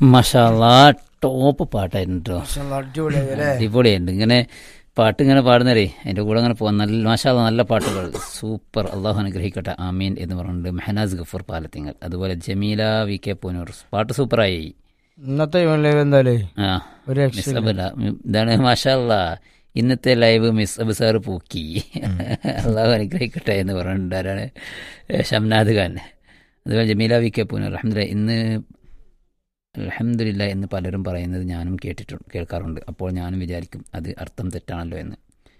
മഷാല്ലാ top പാട്ടായിരുന്നു കേട്ടോ മാഷാല്ലാ, അടിപൊളിയായി അല്ലേ അടിപൊളിയുണ്ട് ഇങ്ങനെ പാട്ട് ഇങ്ങനെ പാടുന്നവരെ അതിൻ്റെ കൂടെ അങ്ങനെ പോകാൻ നല്ല മാഷാല്ല നല്ല പാട്ടുകൾ സൂപ്പർ അള്ളാഹു അനുഗ്രഹിക്കട്ടെ ആമീൻ എന്ന് പറഞ്ഞിട്ടുണ്ട് മെഹനാസ് ഗഫൂർ പാലത്തിങ്ങൽ അതുപോലെ ജമീല വി കെ പൂനൂർ പാട്ട് സൂപ്പറായി ഇന്നത്തെ ഇവൻ ലൈവ് എന്തായാലേ ആ ഒരു മിസ് രക്ഷയില്ല. അബല്ല ഇതാണ് മാഷാല്ല ഇന്നത്തെ ലൈവ് മിസ് അബ് സാറ് പൂക്കി അള്ളാഹു അനുഗ്രഹിക്കട്ടെ എന്ന് പറഞ്ഞിട്ടുണ്ട് ആരാണ് ഏ, ഷംനാദ് ഖാൻ അതുപോലെ ജമീല വി കെ പൂനൂർ അലഹമില്ല ഇന്ന് അലഹമില്ല എന്ന് പലരും പറയുന്നത് ഞാനും കേട്ടിട്ടുണ്ട് കേൾക്കാറുണ്ട് അപ്പോൾ ഞാനും വിചാരിക്കും അത് അർത്ഥം തെറ്റാണല്ലോ എന്ന്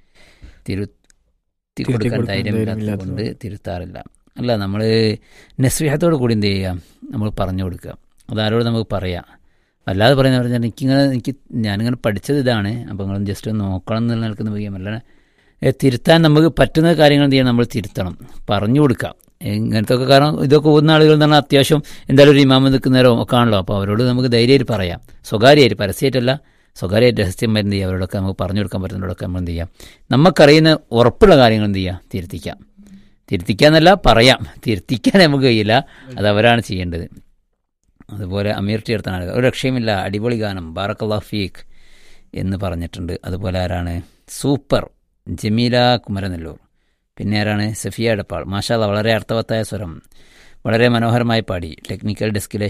തിരുത്തി കൊടുക്കാൻ കൊടുക്കാൻ ധൈര്യമില്ലാത്തത് കൊണ്ട് തിരുത്താറില്ല അല്ല നമ്മൾ നസ്വിഹത്തോട് കൂടി എന്ത് ചെയ്യുക നമ്മൾ പറഞ്ഞു കൊടുക്കുക അതാരോട് നമുക്ക് പറയാം അല്ലാതെ പറയുന്ന പറഞ്ഞാൽ എനിക്കിങ്ങനെ എനിക്ക് ഞാനിങ്ങനെ പഠിച്ചത് ഇതാണ് അപ്പോൾ നിങ്ങൾ ജസ്റ്റ് ഒന്ന് നോക്കണം എന്നുള്ള നിൽക്കുന്ന പോയി അല്ലാതെ ഏ, തിരുത്താൻ നമുക്ക് പറ്റുന്ന കാര്യങ്ങൾ എന്ത് ചെയ്യണം നമ്മൾ തിരുത്തണം പറഞ്ഞു കൊടുക്കാം ഇങ്ങനത്തെ ഒക്കെ കാരണം ഇതൊക്കെ പോകുന്ന ആളുകൾ എന്ന് പറഞ്ഞാൽ അത്യാവശ്യം എന്തായാലും ഒരു ഇമാമ നിൽക്കുന്നവരോ ഒക്കെ ആണല്ലോ അപ്പോൾ അവരോട് നമുക്ക് ധൈര്യമായിട്ട് പറയാം സ്വകാര്യമായിട്ട് പരസ്യമായിട്ടല്ല സ്വകാര്യമായിട്ട് രഹസ്യം എന്ത് ചെയ്യുക അവരോടൊക്കെ നമുക്ക് പറഞ്ഞു കൊടുക്കാൻ പറ്റുന്നവരോടൊക്കെ നമ്മൾ എന്ത് ചെയ്യാം നമുക്കറിയുന്ന ഉറപ്പുള്ള കാര്യങ്ങൾ എന്ത് ചെയ്യുക തിരുത്തിക്കാം തിരുത്തിക്കാന്നല്ല പറയാം തിരുത്തിക്കാൻ നമുക്ക് കഴിയില്ല അത് അവരാണ് ചെയ്യേണ്ടത് അതുപോലെ അമീർ ചേർത്താണ് ഒരു രക്ഷയുമില്ല അടിപൊളി ഗാനം ബാറക്കല്ലാ ഫീഖ് എന്ന് പറഞ്ഞിട്ടുണ്ട് അതുപോലെ ആരാണ് സൂപ്പർ ജമീല കുമരനെല്ലൂർ പിന്നെ ആരാണ് സഫിയ എടപ്പാൾ മാഷാല്ല വളരെ അർത്ഥവത്തായ സ്വരം വളരെ മനോഹരമായി പാടി ടെക്നിക്കൽ ഡെസ്കിലെ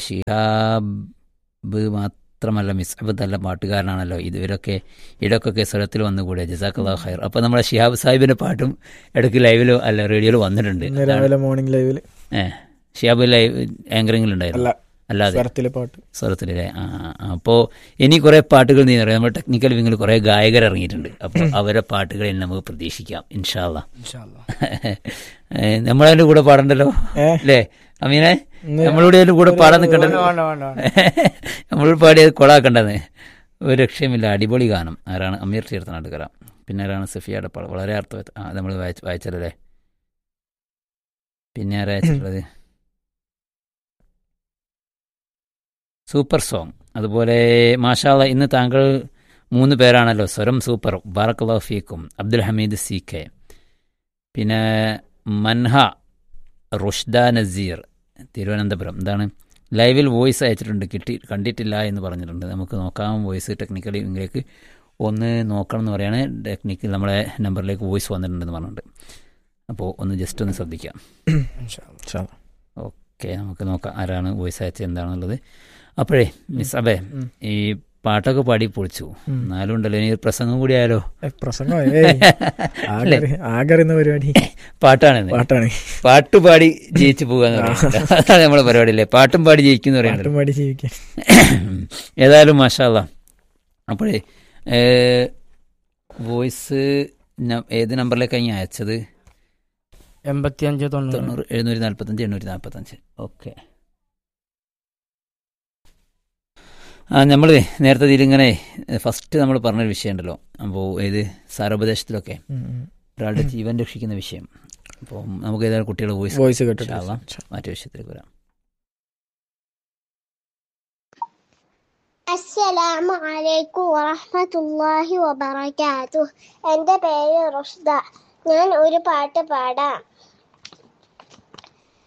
ഷിഹാബ് മാത്രമല്ല മിസ് അബ് നല്ല പാട്ടുകാരനാണല്ലോ ഇവരൊക്കെ ഇടക്കൊക്കെ സ്വരത്തിൽ വന്നുകൂടെ ജസാഖല്ലാ ഖൈർ അപ്പോൾ നമ്മുടെ ഷിഹാബ് സാഹിബിൻ്റെ പാട്ടും ഇടയ്ക്ക് ലൈവിലോ അല്ല റേഡിയോയിലോ വന്നിട്ടുണ്ട് ഇന്ന് രാവിലെ മോർണിംഗ് ലൈവില് ഏ ഷിഹാബ് ലൈവ് ആങ്കറിങ്ങിലുണ്ടായിരുന്നു അല്ല അല്ലാതെ സ്വരത്തിലെ പാട്ട് സ്വരത്തിലല്ലേ ആ അപ്പോൾ ഇനി കുറേ പാട്ടുകൾ നീ പറയാം നമ്മുടെ ടെക്നിക്കൽ വിങ്ങിൽ കുറേ ഗായകർ ഇറങ്ങിയിട്ടുണ്ട് അപ്പോൾ അവരെ പാട്ടുകളിൽ നമുക്ക് പ്രതീക്ഷിക്കാം ഇൻഷാല്ല ഇൻഷാല്ലാ. നമ്മളതിൻ്റെ കൂടെ പാടണ്ടല്ലോ ഏ? അല്ലേ അമീനെ ഇന്ന് നമ്മളുടെ അതിൻ്റെ കൂടെ പാടാൻ നിൽക്കണ്ടല്ലോ വേണ്ട, വേണ്ട, വേണ്ട. നമ്മൾ പാടിയത് കൊളാക്കണ്ടെന്ന് ഒരു രക്ഷയുമില്ല അടിപൊളി ഗാനം ആരാണ് അമീർ ചേർത്തനാട്ടുകര പിന്നെ ആരാണ് സഫിയ അടപ്പാൾ വളരെ അർത്ഥ ആ നമ്മൾ വായിച്ച വായിച്ചല്ലേ പിന്നെ ആരാ അയച്ചിട്ടുള്ളത് സൂപ്പർ സോങ് അതുപോലെ മാഷാള്ള ഇന്ന് താങ്കൾ മൂന്ന് പേരാണല്ലോ സ്വരം സൂപ്പർ ബാറക്കല്ലാ ഫീക്കും അബ്ദുൽ ഹമീദ് സി കെ പിന്നെ മൻഹ റുഷ്ദ നസീർ തിരുവനന്തപുരം എന്താണ് ലൈവിൽ വോയിസ് അയച്ചിട്ടുണ്ട് കിട്ടി കണ്ടിട്ടില്ല എന്ന് പറഞ്ഞിട്ടുണ്ട് നമുക്ക് നോക്കാം വോയിസ് ടെക്നിക്കലി ഇങ്ങലേക്ക് ഒന്ന് നോക്കണം എന്ന് പറയാണ് ടെക്നിക്കൽ നമ്മളെ നമ്പറിലേക്ക് വോയിസ് വന്നിട്ടുണ്ടെന്ന് പറഞ്ഞിട്ടുണ്ട് അപ്പോൾ ഒന്ന് ജസ്റ്റ് ഒന്ന് ശ്രദ്ധിക്കാം ഇൻഷാല്ലാ. ഇൻഷാല്ലാ. ഓക്കെ നമുക്ക് നോക്കാം ആരാണ് വോയിസ് അയച്ചത് എന്താണെന്നുള്ളത് അപ്പോഴേ മിസ് അബേ ഉം. ഈ പാട്ടൊക്കെ പാടി പൊളിച്ചു ഉം. എന്നാലും ഉണ്ടല്ലോ ഇനി ഒരു പ്രസംഗം കൂടി ആയാലോ ഏ, പ്രസംഗം ഏയ്. ആകെ അറി- ആകെ അറിയുന്ന പരിപാടി പാട്ടാണ് പാട്ടാണ് പാട്ട് പാടി ജയിച്ചു പോകാന്ന് പറയുന്നത് അതാണ് നമ്മുടെ പരിപാടി അല്ലേ പാട്ടും പാടി ജയിക്കുന്ന പറയുന്നത് പാട്ടും പാടി ജീവിക്കാൻ ഏതായാലും മാഷാല്ല അപ്പോഴേ വോയിസ് ഏത് നമ്പറിലേക്കാണ് ഞാൻ അയച്ചത് എൺപത്തിയഞ്ച് തൊണ്ണൂറ് തൊണ്ണൂറ് എഴുന്നൂറ്റി നാൽപ്പത്തഞ്ച് എണ്ണൂറ്റി നാൽപ്പത്തഞ്ച് ഓക്കെ ആ നമ്മൾ നേരത്തെ ഇതിലിങ്ങനെ ഫസ്റ്റ് നമ്മൾ പറഞ്ഞൊരു വിഷയമുണ്ടല്ലോ അപ്പോൾ ഏത് സാരോപദേശത്തിലൊക്കെ ഉം, ഉം. ഒരാളുടെ ജീവൻ രക്ഷിക്കുന്ന വിഷയം അപ്പോൾ നമുക്ക് ഏതായാലും കുട്ടികളുടെ വോയിസ് വോയിസ് കേട്ടിട്ട് ഇൻഷാല്ലാ. മറ്റു വിഷയത്തിലേക്ക് വരാം അസ്സലാമു അലൈക്കും വറഹ്മത്തുള്ളാഹി വബറകാതുഹ് എൻ്റെ പേര് റുഷ്ദ ഞാൻ ഒരു പാട്ട് പാടാം